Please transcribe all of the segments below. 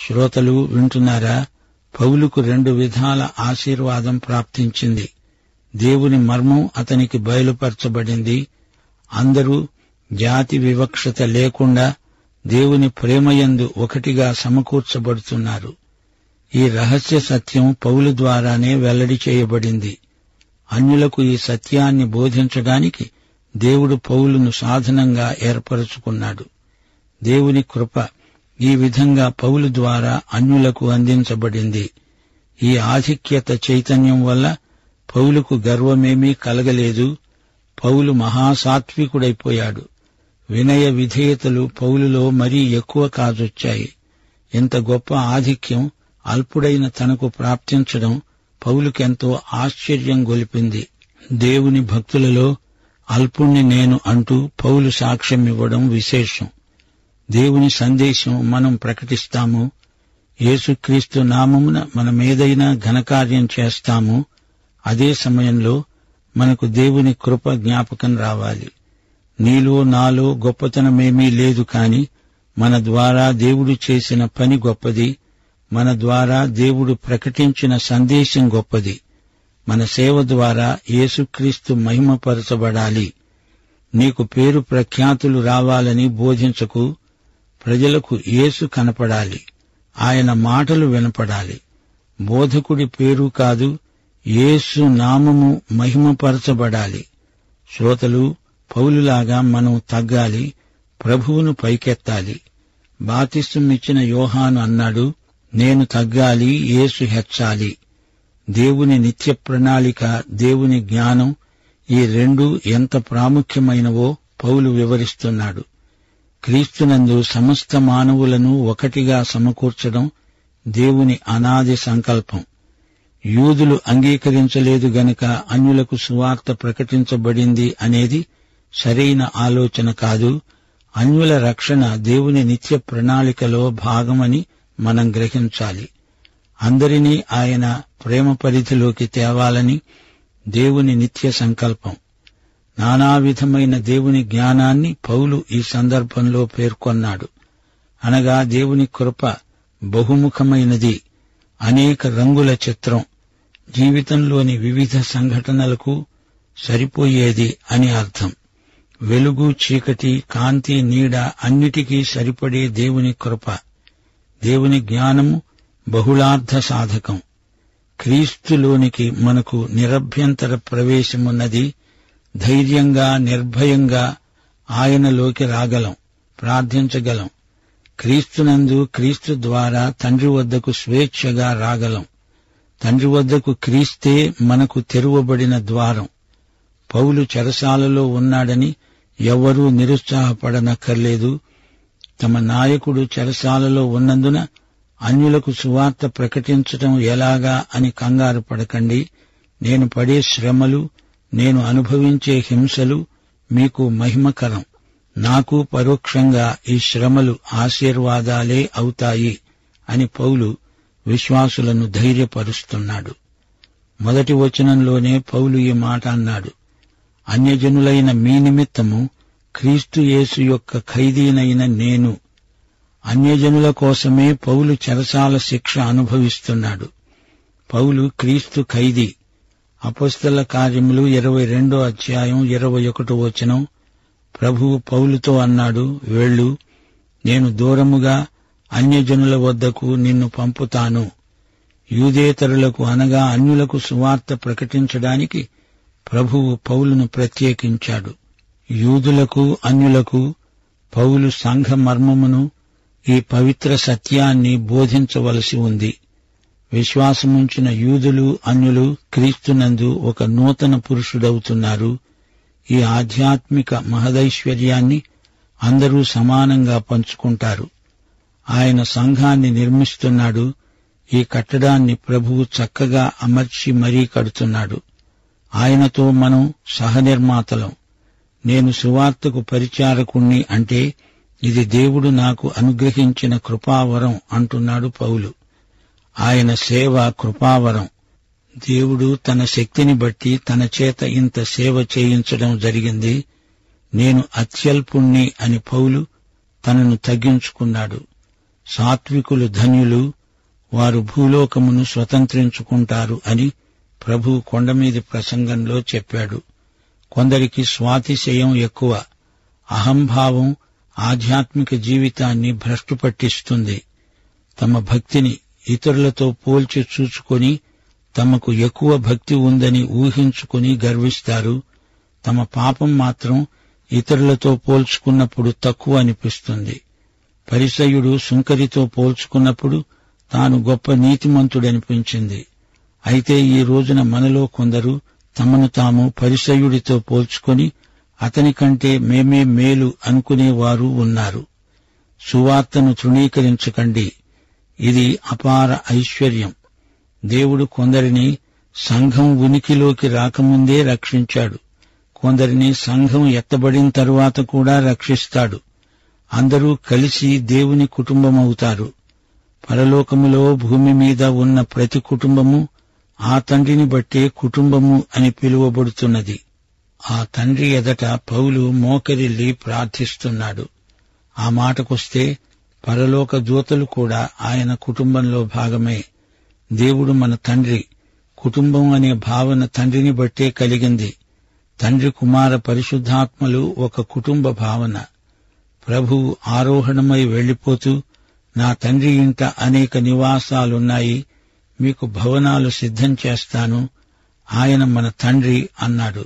శ్రోతలు వింటున్నారా పౌలుకు రెండు విధాల ఆశీర్వాదం ప్రాప్తించింది దేవుని మర్మం అతనికి బయలుపరచబడింది అందరూ జాతి వివక్షత లేకుండా దేవుని ప్రేమయందు ఒకటిగా సమకూర్చబడుతున్నారు ఈ రహస్య సత్యం పౌలు ద్వారానే వెల్లడి చేయబడింది అన్యులకు ఈ సత్యాన్ని బోధించడానికి దేవుడు పౌలును సాధనంగా ఏర్పరచుకున్నాడు దేవుని కృప ఈ విధంగా పౌలు ద్వారా అన్యులకు అందించబడింది ఈ ఆధిక్యత చైతన్యం వల్ల పౌలుకు గర్వమేమీ కలగలేదు పౌలు మహాసాత్వికుడైపోయాడు వినయ విధేయతలు పౌలులో మరీ ఎక్కువ కాజొచ్చాయి ఇంత గొప్ప ఆధిక్యం అల్పుడైన తనకు ప్రాప్తించడం పౌలుకెంతో ఆశ్చర్యం గొలిపింది దేవుని భక్తులలో అల్పుణ్ణి నేను అంటూ పౌలు సాక్ష్యమివ్వడం విశేషం దేవుని సందేశం మనం ప్రకటిస్తాము యేసుక్రీస్తు నామమున మనమేదైనా ఘనకార్యం చేస్తాము అదే సమయంలో మనకు దేవుని కృప జ్ఞాపకం రావాలి నీలో నాలో గొప్పతనమేమీ లేదు కాని మన ద్వారా దేవుడు చేసిన పని గొప్పది మన ద్వారా దేవుడు ప్రకటించిన సందేశం గొప్పది మన సేవ ద్వారా యేసుక్రీస్తు మహిమపరచబడాలి నీకు పేరు ప్రఖ్యాతులు రావాలని బోధించకు ప్రజలకు యేసు కనపడాలి ఆయన మాటలు వినపడాలి బోధకుడి పేరు కాదు యేసు నామము మహిమపరచబడాలి శ్రోతలు పౌలులాగా మనం తగ్గాలి ప్రభువును పైకెత్తాలి బాతిస్తుమిచ్చిన యోహాను అన్నాడు నేను తగ్గాలి యేసు హెచ్చాలి దేవుని నిత్య ప్రణాళిక దేవుని జ్ఞానం ఈ రెండు ఎంత ప్రాముఖ్యమైనవో పౌలు వివరిస్తున్నాడు క్రీస్తునందు సమస్త మానవులను ఒకటిగా సమకూర్చడం దేవుని అనాది సంకల్పం యూదులు అంగీకరించలేదు గనుక అన్యులకు సువార్త ప్రకటించబడింది అనేది సరైన ఆలోచన కాదు అన్యుల రక్షణ దేవుని నిత్య ప్రణాళికలో భాగమని మనం గ్రహించాలి అందరినీ ఆయన ప్రేమ పరిధిలోకి తేవాలని దేవుని నిత్య సంకల్పం నానావిధమైన దేవుని జ్ఞానాన్ని పౌలు ఈ సందర్భంలో పేర్కొన్నాడు అనగా దేవుని కృప బహుముఖమైనది అనేక రంగుల చిత్రం జీవితంలోని వివిధ సంఘటనలకు సరిపోయేది అని అర్థం వెలుగు చీకటి కాంతి నీడ అన్నిటికీ సరిపడే దేవుని కృప దేవుని జ్ఞానము బహుళార్థ సాధకం క్రీస్తులోనికి మనకు నిరభ్యంతర ప్రవేశమున్నది ధైర్యంగా నిర్భయంగా ఆయనలోకి రాగలం ప్రార్థించగలం క్రీస్తునందు క్రీస్తు ద్వారా తండ్రి వద్దకు స్వేచ్ఛగా రాగలం తండ్రి వద్దకు క్రీస్తే మనకు తెరువబడిన ద్వారం పౌలు చెరసాలలో ఉన్నాడని ఎవ్వరూ నిరుత్సాహపడనక్కర్లేదు తమ నాయకుడు చెరసాలలో ఉన్నందున అన్యులకు సువార్త ప్రకటించటం ఎలాగా అని కంగారు పడకండి నేను పడే శ్రమలు నేను అనుభవించే హింసలు మీకు మహిమకరం నాకు పరోక్షంగా ఈ శ్రమలు ఆశీర్వాదాలే అవుతాయి అని పౌలు విశ్వాసులను ధైర్యపరుస్తున్నాడు మొదటి వచనంలోనే పౌలు ఈ మాట అన్నాడు అన్యజనులైన మీ నిమిత్తము క్రీస్తు యేసు యొక్క ఖైదీనైన నేను అన్యజనుల కోసమే పౌలు చెరసాల శిక్ష అనుభవిస్తున్నాడు పౌలు క్రీస్తు ఖైదీ అపస్తల కార్యములు ఇరవై రెండో అధ్యాయం ఇరవై ఒకటో వచనం ప్రభువు పౌలుతో అన్నాడు వెళ్ళు నేను దూరముగా అన్యజనుల వద్దకు నిన్ను పంపుతాను యూదేతరులకు అనగా అన్యులకు సువార్త ప్రకటించడానికి ప్రభువు పౌలును ప్రత్యేకించాడు యూదులకు అన్యులకు పౌలు సంఘ మర్మమును ఈ పవిత్ర సత్యాన్ని బోధించవలసి ఉంది విశ్వాసముంచిన యూదులు అన్యులు క్రీస్తునందు ఒక నూతన పురుషుడవుతున్నారు ఈ ఆధ్యాత్మిక మహదైశ్వర్యాన్ని అందరూ సమానంగా పంచుకుంటారు ఆయన సంఘాన్ని నిర్మిస్తున్నాడు ఈ కట్టడాన్ని ప్రభువు చక్కగా అమర్చి మరీ కడుతున్నాడు ఆయనతో మనం సహనిర్మాతలం నేను సువార్తకు పరిచారకుణ్ణి అంటే ఇది దేవుడు నాకు అనుగ్రహించిన కృపావరం అంటున్నాడు పౌలు ఆయన సేవ కృపావరం దేవుడు తన శక్తిని బట్టి తన చేత ఇంత సేవ చేయించడం జరిగింది నేను అత్యల్పుణ్ణి అని పౌలు తనను తగ్గించుకున్నాడు సాత్వికులు ధన్యులు వారు భూలోకమును స్వతంత్రించుకుంటారు అని ప్రభు కొండమీది ప్రసంగంలో చెప్పాడు కొందరికి స్వాతిశయం ఎక్కువ అహంభావం ఆధ్యాత్మిక జీవితాన్ని భ్రష్టు పట్టిస్తుంది తమ భక్తిని ఇతరులతో పోల్చి చూచుకొని తమకు ఎక్కువ భక్తి ఉందని ఊహించుకుని గర్విస్తారు తమ పాపం మాత్రం ఇతరులతో పోల్చుకున్నప్పుడు తక్కువ అనిపిస్తుంది పరిసయుడు సుంకరితో పోల్చుకున్నప్పుడు తాను గొప్ప నీతిమంతుడనిపించింది అయితే ఈ రోజున మనలో కొందరు తమను తాము పరిసయుడితో పోల్చుకొని అతని కంటే మేమే మేలు అనుకునేవారు ఉన్నారు సువార్తను తృణీకరించకండి ఇది అపార ఐశ్వర్యం దేవుడు కొందరిని సంఘం ఉనికిలోకి రాకముందే రక్షించాడు కొందరిని సంఘం ఎత్తబడిన తరువాత కూడా రక్షిస్తాడు అందరూ కలిసి దేవుని కుటుంబమవుతారు పరలోకములో భూమి మీద ఉన్న ప్రతి కుటుంబము ఆ తండ్రిని బట్టే కుటుంబము అని పిలువబడుతున్నది ఆ తండ్రి ఎదట పౌలు మోకరిల్లి ప్రార్థిస్తున్నాడు ఆ మాటకొస్తే పరలోక దూతలు కూడా ఆయన కుటుంబంలో భాగమే దేవుడు మన తండ్రి కుటుంబం అనే భావన తండ్రిని బట్టే కలిగింది తండ్రి కుమార పరిశుద్ధాత్మలు ఒక కుటుంబ భావన ప్రభు ఆరోహణమై వెళ్లిపోతూ నా తండ్రి ఇంట అనేక నివాసాలున్నాయి మీకు భవనాలు సిద్ధం చేస్తాను ఆయన మన తండ్రి అన్నాడు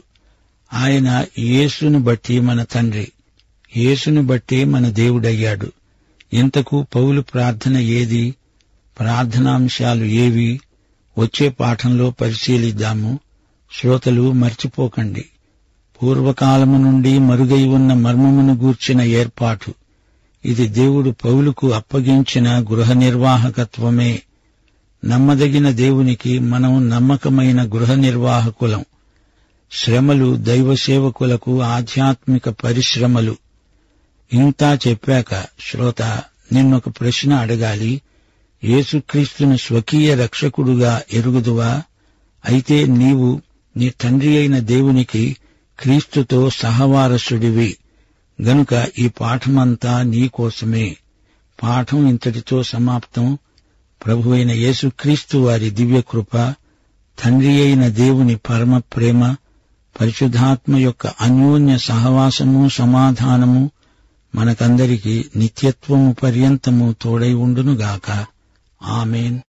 ఆయన యేసును బట్టి మన తండ్రి యేసును బట్టి మన దేవుడయ్యాడు ఇంతకు పౌలు ప్రార్థన ఏది ప్రార్థనాంశాలు ఏవి వచ్చే పాఠంలో పరిశీలిద్దాము శ్రోతలు మర్చిపోకండి పూర్వకాలము నుండి మరుగై ఉన్న మర్మమును గూర్చిన ఏర్పాటు ఇది దేవుడు పౌలుకు అప్పగించిన గృహ నిర్వాహకత్వమే నమ్మదగిన దేవునికి మనం నమ్మకమైన గృహ నిర్వాహకులం శ్రమలు దైవ సేవకులకు ఆధ్యాత్మిక పరిశ్రమలు ఇంతా చెప్పాక శ్రోత నిన్నొక ప్రశ్న అడగాలి యేసుక్రీస్తును స్వకీయ రక్షకుడుగా ఎరుగుదువా అయితే నీవు నీ తండ్రి అయిన దేవునికి క్రీస్తుతో సహవారసుడివి గనుక ఈ పాఠమంతా నీకోసమే పాఠం ఇంతటితో సమాప్తం ప్రభు అయిన యేసుక్రీస్తు వారి దివ్యకృప తండ్రి అయిన దేవుని పరమ ప్రేమ పరిశుద్ధాత్మ యొక్క అన్యోన్య సహవాసము సమాధానము మనకందరికీ నిత్యత్వము పర్యంతము తోడై ఉండునుగాక ఆమెన్